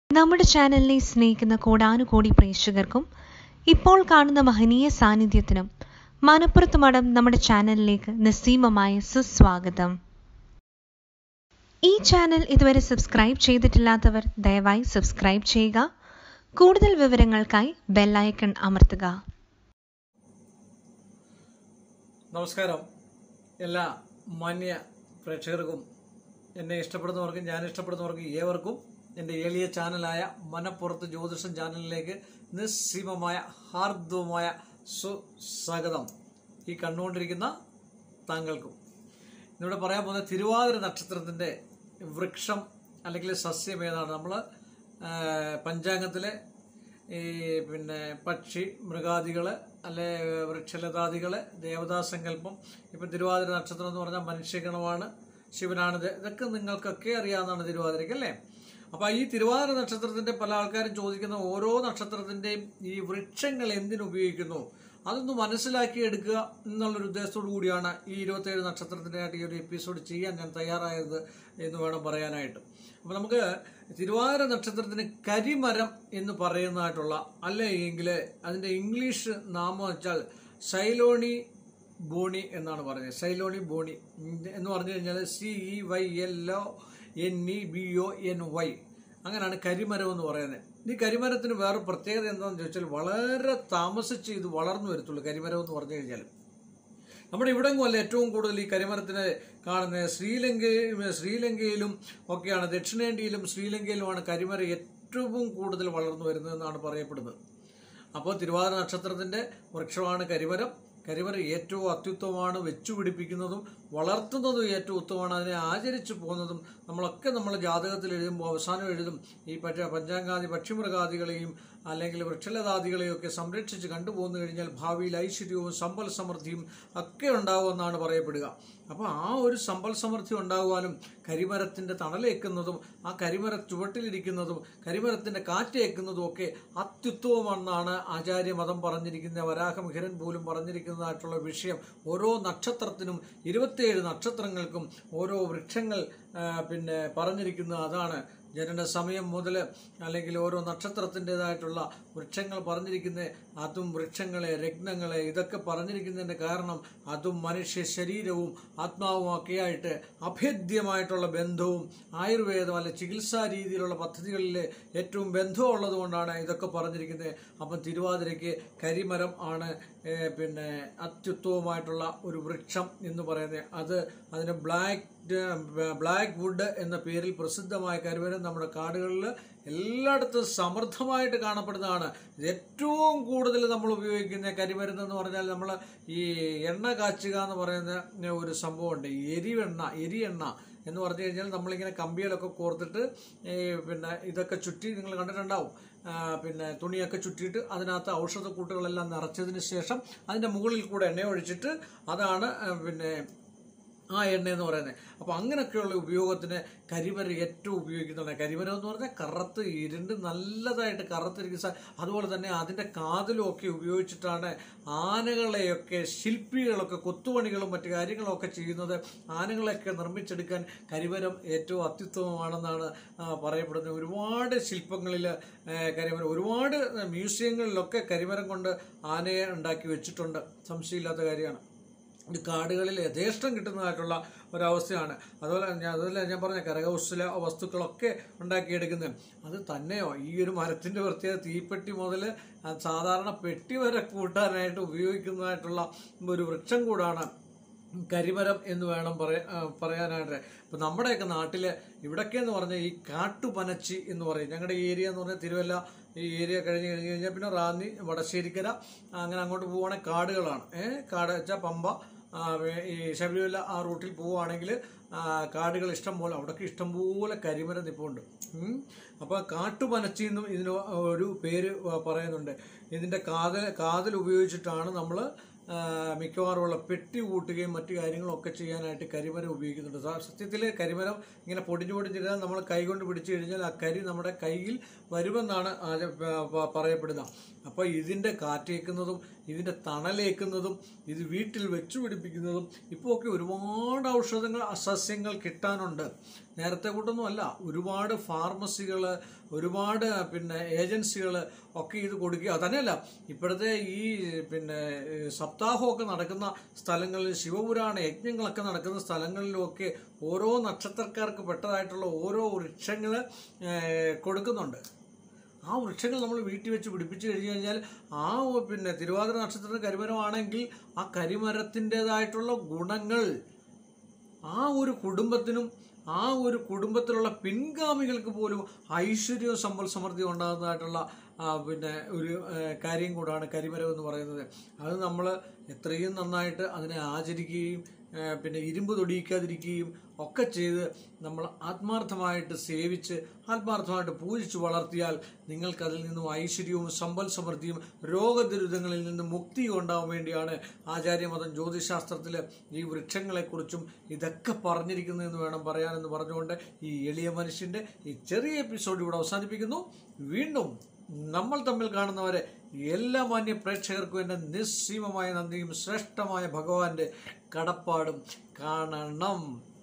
നമ്മുടെ ചാനലിനെ സ്നേഹിക്കുന്ന കോടാനുകോടി പ്രേക്ഷകർക്കും ഇപ്പോൾ കാണുന്ന മഹനീയ സാന്നിധ്യത്തിനും മനപ്പുറത്ത് മഠം നമ്മുടെ ചാനലിലേക്ക് നിസ്സീമമായ സുസ്വാഗതം ഈ ചാനൽ ഇതുവരെ സബ്സ്ക്രൈബ് ചെയ്തിട്ടില്ലാത്തവർ ദയവായി സബ്സ്ക്രൈബ് ചെയ്യുക കൂടുതൽ വിവരങ്ങൾക്കായി ബെല്ലൈക്കൺ അമർത്തുക നമസ്കാരം എല്ലാ മാന്യ പ്രേക്ഷകർക്കും എന്നെ ഇഷ്ടപ്പെടുന്നവർക്കും ഞാൻ ഇഷ്ടപ്പെടുന്നവർക്കും ഏവർക്കും എൻ്റെ എളിയ ചാനലായ മനപ്പുറത്ത് ജ്യോതിഷം ചാനലിലേക്ക് നിസ്സീമമായ ഹാർദവമായ സുസ്വാഗതം ഈ കണ്ടുകൊണ്ടിരിക്കുന്ന താങ്കൾക്കും ഇന്നിവിടെ പറയാൻ പോകുന്ന തിരുവാതിര നക്ഷത്രത്തിൻ്റെ വൃക്ഷം അല്ലെങ്കിൽ സസ്യം ഏതാണ് നമ്മൾ പഞ്ചാംഗത്തിലെ ഈ പിന്നെ പക്ഷി മൃഗാദികൾ അല്ലെ വൃക്ഷലതാദികൾ ദേവതാസങ്കല്പം ഇപ്പം തിരുവാതിര നക്ഷത്രം എന്ന് പറഞ്ഞാൽ മനുഷ്യഗണമാണ് ശിവനാണ് ഇത് ഇതൊക്കെ നിങ്ങൾക്കൊക്കെ അറിയാവുന്നതാണ് തിരുവാതിരയ്ക്ക് അല്ലേ അപ്പോൾ ഈ തിരുവാതിര നക്ഷത്രത്തിന്റെ പല ആൾക്കാരും ചോദിക്കുന്ന ഓരോ നക്ഷത്രത്തിന്റെയും ഈ വൃക്ഷങ്ങൾ എന്തിനുപയോഗിക്കുന്നു അതൊന്ന് മനസ്സിലാക്കി എടുക്കുക എന്നുള്ളൊരു ഉദ്ദേശത്തോടു കൂടിയാണ് ഈ ഇരുപത്തേഴ് നക്ഷത്രത്തിനായിട്ട് ഈ ഒരു എപ്പിസോഡ് ചെയ്യാൻ ഞാൻ തയ്യാറായത് എന്ന് വേണം പറയാനായിട്ട് അപ്പോൾ നമുക്ക് തിരുവാതിര നക്ഷത്രത്തിന് കരിമരം എന്ന് പറയുന്നതായിട്ടുള്ള അല്ലെങ്കിൽ അതിൻ്റെ ഇംഗ്ലീഷ് നാമം വെച്ചാൽ സൈലോണി ബോണി എന്നാണ് പറയുന്നത് സൈലോണി ബോണി എന്ന് പറഞ്ഞു കഴിഞ്ഞാൽ C E Y L O N E B O N Y അങ്ങനെയാണ് കരിമരം എന്ന് പറയുന്നത് ഈ കരിമരത്തിന് വേറെ പ്രത്യേകത എന്താണെന്ന് ചോദിച്ചാൽ വളരെ താമസിച്ച് ഇത് വളർന്നു വരത്തുള്ളൂ കരിമരം എന്ന് പറഞ്ഞു കഴിഞ്ഞാൽ നമ്മുടെ ഇവിടെങ്ങുമല്ല ഏറ്റവും കൂടുതൽ ഈ കരിമരത്തിനെ കാണുന്നത് ശ്രീലങ്കയിൽ ശ്രീലങ്കയിലും ഒക്കെയാണ് ദക്ഷിണേന്ത്യയിലും ശ്രീലങ്കയിലുമാണ് കരിമരം ഏറ്റവും കൂടുതൽ വളർന്നു വരുന്നതെന്നാണ് പറയപ്പെടുന്നത് അപ്പോൾ തിരുവാതിര നക്ഷത്രത്തിന്റെ വൃക്ഷമാണ് കരിമരം കരിമരം ഏറ്റവും അത്യുത്തമമാണ് വെച്ചുപിടിപ്പിക്കുന്നതും വളർത്തുന്നതും ഏറ്റവും ഉത്തമമാണ് അതിനെ ആചരിച്ചു പോകുന്നതും നമ്മളൊക്കെ നമ്മൾ ജാതകത്തിൽ എഴുതുമ്പോൾ അവസാനം എഴുതും ഈ പറ്റ പഞ്ചാംഗാദി പക്ഷിമൃഗാദികളെയും അല്ലെങ്കിൽ വൃക്ഷലതാദികളെയും ഒക്കെ സംരക്ഷിച്ച് കണ്ടുപോകുന്നു കഴിഞ്ഞാൽ ഭാവിയിൽ ഐശ്വര്യവും സമ്പൽ സമൃദ്ധിയും ഒക്കെ ഉണ്ടാവുമെന്നാണ് പറയപ്പെടുക അപ്പോൾ ആ ഒരു സമ്പൽ സമൃദ്ധി ഉണ്ടാകുവാനും കരിമരത്തിന്റെ തണലേക്കുന്നതും ആ കരിമര ചുവട്ടിലിരിക്കുന്നതും കരിമരത്തിന്റെ കാറ്റേക്കുന്നതും ഒക്കെ അത്യുത്തമമെന്നാണ് ആചാര്യമതം പറഞ്ഞിരിക്കുന്ന വരാഹമിഹിരൻ പോലും പറഞ്ഞിരിക്കുന്നതായിട്ടുള്ള വിഷയം ഓരോ നക്ഷത്രത്തിനും ഇരുപത്തിയേഴ് നക്ഷത്രങ്ങൾക്കും ഓരോ വൃക്ഷങ്ങൾ പിന്നെ പറഞ്ഞിരിക്കുന്ന അതാണ് ജനന സമയം മുതൽ അല്ലെങ്കിൽ ഓരോ നക്ഷത്രത്തിൻ്റെതായിട്ടുള്ള വൃക്ഷങ്ങൾ പറഞ്ഞിരിക്കുന്ന അതും വൃക്ഷങ്ങളെ രത്നങ്ങളെ ഇതൊക്കെ പറഞ്ഞിരിക്കുന്നതിൻ്റെ കാരണം അതും മനുഷ്യ ശരീരവും ആത്മാവും ഒക്കെ ആയിട്ട് അഭേദ്യമായിട്ടുള്ള ബന്ധവും ആയുർവേദം അല്ലെ ചികിത്സാ രീതിയിലുള്ള പദ്ധതികളിൽ ഏറ്റവും ബന്ധമുള്ളത് കൊണ്ടാണ് ഇതൊക്കെ പറഞ്ഞിരിക്കുന്നത് അപ്പം തിരുവാതിരയ്ക്ക് കരിമരം ആണ് പിന്നെ അത്യുത്തമമായിട്ടുള്ള ഒരു വൃക്ഷം എന്ന് പറയുന്നത് അത് അതിന് ബ്ലാക്ക് ബ്ലാക്ക് വുഡ് എന്ന പേരിൽ പ്രസിദ്ധമായ കരിമരം നമ്മുടെ കാടുകളിൽ എല്ലായിടത്തും സമൃദ്ധമായിട്ട് കാണപ്പെടുന്നതാണ് ഏറ്റവും കൂടുതൽ നമ്മൾ ഉപയോഗിക്കുന്ന കരിമരുന്ന് എന്ന് പറഞ്ഞാൽ നമ്മൾ ഈ എണ്ണ കാച്ചുക എന്ന് പറയുന്ന ഒരു സംഭവമുണ്ട് എരിവെണ്ണ എരിയെണ്ണ എന്ന് പറഞ്ഞു കഴിഞ്ഞാൽ നമ്മളിങ്ങനെ കമ്പികളൊക്കെ കോർത്തിട്ട് പിന്നെ ഇതൊക്കെ ചുറ്റി നിങ്ങൾ കണ്ടിട്ടുണ്ടാവും പിന്നെ തുണിയൊക്കെ ചുറ്റിയിട്ട് അതിനകത്ത് ഔഷധക്കൂട്ടുകളെല്ലാം നിറച്ചതിന് ശേഷം അതിൻ്റെ മുകളിൽ കൂടെ എണ്ണ ഒഴിച്ചിട്ട് അതാണ് പിന്നെ ആ എണ്ണ എന്ന് പറയുന്നത് അപ്പോൾ അങ്ങനെയൊക്കെയുള്ള ഉപയോഗത്തിന് കരിമരം ഏറ്റവും ഉപയോഗിക്കുന്നുണ്ട് കരിമരം എന്ന് പറഞ്ഞാൽ കറുത്ത് ഇരുണ്ട് നല്ലതായിട്ട് കറുത്തിരിക്കുന്ന അതുപോലെ തന്നെ അതിൻ്റെ കാതിലും ഒക്കെ ഉപയോഗിച്ചിട്ടാണ് ആനകളെയൊക്കെ ശില്പികളൊക്കെ കൊത്തുപണികളും മറ്റു കാര്യങ്ങളും ഒക്കെ ചെയ്യുന്നത് ആനകളെയൊക്കെ നിർമ്മിച്ചെടുക്കാൻ കരിമരം ഏറ്റവും അത്യുത്തമമാണെന്നാണ് പറയപ്പെടുന്നത് ഒരുപാട് ശില്പങ്ങളിൽ കരിമരം ഒരുപാട് മ്യൂസിയങ്ങളിലൊക്കെ കരിമരം കൊണ്ട് ആനയെ ഉണ്ടാക്കി വെച്ചിട്ടുണ്ട് സംശയമില്ലാത്ത കാര്യമാണ് ഈ കാടുകളിൽ യഥേഷ്ടം കിട്ടുന്നതായിട്ടുള്ള ഒരവസ്ഥയാണ് അതുപോലെ ഞാൻ അതുപോലെ ഞാൻ പറഞ്ഞ കരകൗശല വസ്തുക്കളൊക്കെ ഉണ്ടാക്കിയെടുക്കുന്നത് അത് തന്നെയോ ഈ ഒരു മരത്തിൻ്റെ പ്രത്യേക തീപ്പെട്ടി മുതൽ സാധാരണ പെട്ടി വരെ കൂട്ടാനായിട്ട് ഉപയോഗിക്കുന്നതായിട്ടുള്ള ഒരു വൃക്ഷം കൂടാണ് കരിമരം എന്ന് വേണം പറയാ പറയാനായിട്ട് ഇപ്പം നമ്മുടെയൊക്കെ നാട്ടിൽ ഇവിടൊക്കെ എന്ന് പറഞ്ഞാൽ ഈ കാട്ടുപനച്ചി എന്ന് പറയും ഞങ്ങളുടെ ഈ ഏരിയ എന്ന് പറഞ്ഞാൽ തിരുവല്ല ഈ ഏരിയ കഴിഞ്ഞ് കഴിഞ്ഞ് കഴിഞ്ഞാൽ പിന്നെ റാന്നി വടശ്ശേരിക്കര അങ്ങനെ അങ്ങോട്ട് പോവുകയാണെങ്കിൽ കാടുകളാണ് ഏഹ് കാട് വെച്ചാൽ പമ്പ ഈ ശബരിമല ആ റൂട്ടിൽ പോവുകയാണെങ്കിൽ കാടുകൾ ഇഷ്ടം പോലെ അവിടേക്ക് ഇഷ്ടം പോലെ കരിമരം നിപ്പുണ്ട് അപ്പോൾ കാട്ടുപനച്ചി എന്നും ഇതിന് ഒരു പേര് പറയുന്നുണ്ട് ഇതിൻ്റെ കാതൽ കാതൽ ഉപയോഗിച്ചിട്ടാണ് നമ്മൾ മിക്കവാറുമുള്ള പെട്ടി കൂട്ടുകയും മറ്റു കാര്യങ്ങളൊക്കെ ചെയ്യാനായിട്ട് കരിമരം ഉപയോഗിക്കുന്നുണ്ട് സത്യത്തിൽ കരിമരം ഇങ്ങനെ പൊടിഞ്ഞു പൊടിഞ്ഞിരുന്നാൽ നമ്മൾ കൈകൊണ്ട് പിടിച്ചു കഴിഞ്ഞാൽ ആ കരി നമ്മുടെ കയ്യിൽ വരുമെന്നാണ് പറയപ്പെടുന്നത് അപ്പോൾ ഇതിൻ്റെ കാറ്റേക്കുന്നതും ഇതിൻ്റെ തണലേക്കുന്നതും ഇത് വീട്ടിൽ വെച്ചു പിടിപ്പിക്കുന്നതും ഇപ്പോൾ ഒക്കെ ഒരുപാട് ഔഷധങ്ങൾ സസ്യങ്ങൾ കിട്ടാനുണ്ട് നേരത്തെ കൂട്ടൊന്നും അല്ല ഒരുപാട് ഫാർമസികൾ ഒരുപാട് പിന്നെ ഏജൻസികൾ ഒക്കെ ഇത് കൊടുക്കുക തന്നെയല്ല ഇപ്പോഴത്തെ ഈ പിന്നെ ഏഹ്, സപ്താഹമൊക്കെ നടക്കുന്ന സ്ഥലങ്ങളിൽ ശിവപുരാണ യജ്ഞങ്ങളൊക്കെ നടക്കുന്ന സ്ഥലങ്ങളിലുമൊക്കെ ഓരോ നക്ഷത്രക്കാർക്ക് പെട്ടതായിട്ടുള്ള ഓരോ വൃക്ഷങ്ങൾ കൊടുക്കുന്നുണ്ട് ആ വൃക്ഷങ്ങൾ നമ്മൾ വീട്ടിൽ വെച്ച് പിടിപ്പിച്ചു കഴിഞ്ഞു കഴിഞ്ഞാൽ ആ ഒ- പിന്നെ തിരുവാതിര നക്ഷത്രത്തിന് കരിമരമാണെങ്കിൽ ആ കരിമരത്തിൻ്റെതായിട്ടുള്ള ഗുണങ്ങൾ ആ ഒരു കുടുംബത്തിനും ആ ഒരു കുടുംബത്തിലുള്ള പിൻഗാമികൾക്ക് പോലും ഐശ്വര്യവും സമ്പൽ സമൃദ്ധിയും ഉണ്ടാകുന്നതായിട്ടുള്ള ആ, പിന്നെ ഒരു ഏ, കാര്യം കൂടാണ് കരിമരം എന്ന് പറയുന്നത് അത് നമ്മൾ എത്രയും നന്നായിട്ട് അതിനെ ആചരിക്കുകയും ഏ, പിന്നെ ഇരുമ്പ് തൊടിയിക്കാതിരിക്കുകയും ഒക്കെ ചെയ്ത് നമ്മൾ ആത്മാർത്ഥമായിട്ട് സേവിച്ച് ആത്മാർത്ഥമായിട്ട് പൂജിച്ച് വളർത്തിയാൽ നിങ്ങൾക്ക് അതിൽ നിന്നും ഐശ്വര്യവും സമ്പൽ സമൃദ്ധിയും രോഗദുരിതങ്ങളിൽ നിന്ന് മുക്തിയും ഉണ്ടാവാൻ വേണ്ടിയാണ് ആചാര്യമതം ജ്യോതിശാസ്ത്രത്തിൽ ഈ വൃക്ഷങ്ങളെക്കുറിച്ചും ഇതൊക്കെ പറഞ്ഞിരിക്കുന്നതെന്ന് വേണം പറയാനെന്ന് പറഞ്ഞുകൊണ്ട് ഈ എളിയ മനുഷ്യന്റെ ഈ ചെറിയ എപ്പിസോഡ് ഇവിടെ അവസാനിപ്പിക്കുന്നു വീണ്ടും നമ്മൾ തമ്മിൽ കാണുന്നവരെ എല്ലാ മാന്യ പ്രേക്ഷകർക്കും എൻ്റെ നിസ്സീമമായ നന്ദിയും ശ്രേഷ്ഠമായ ഭഗവാന്റെ കടപ്പാടും കാണണം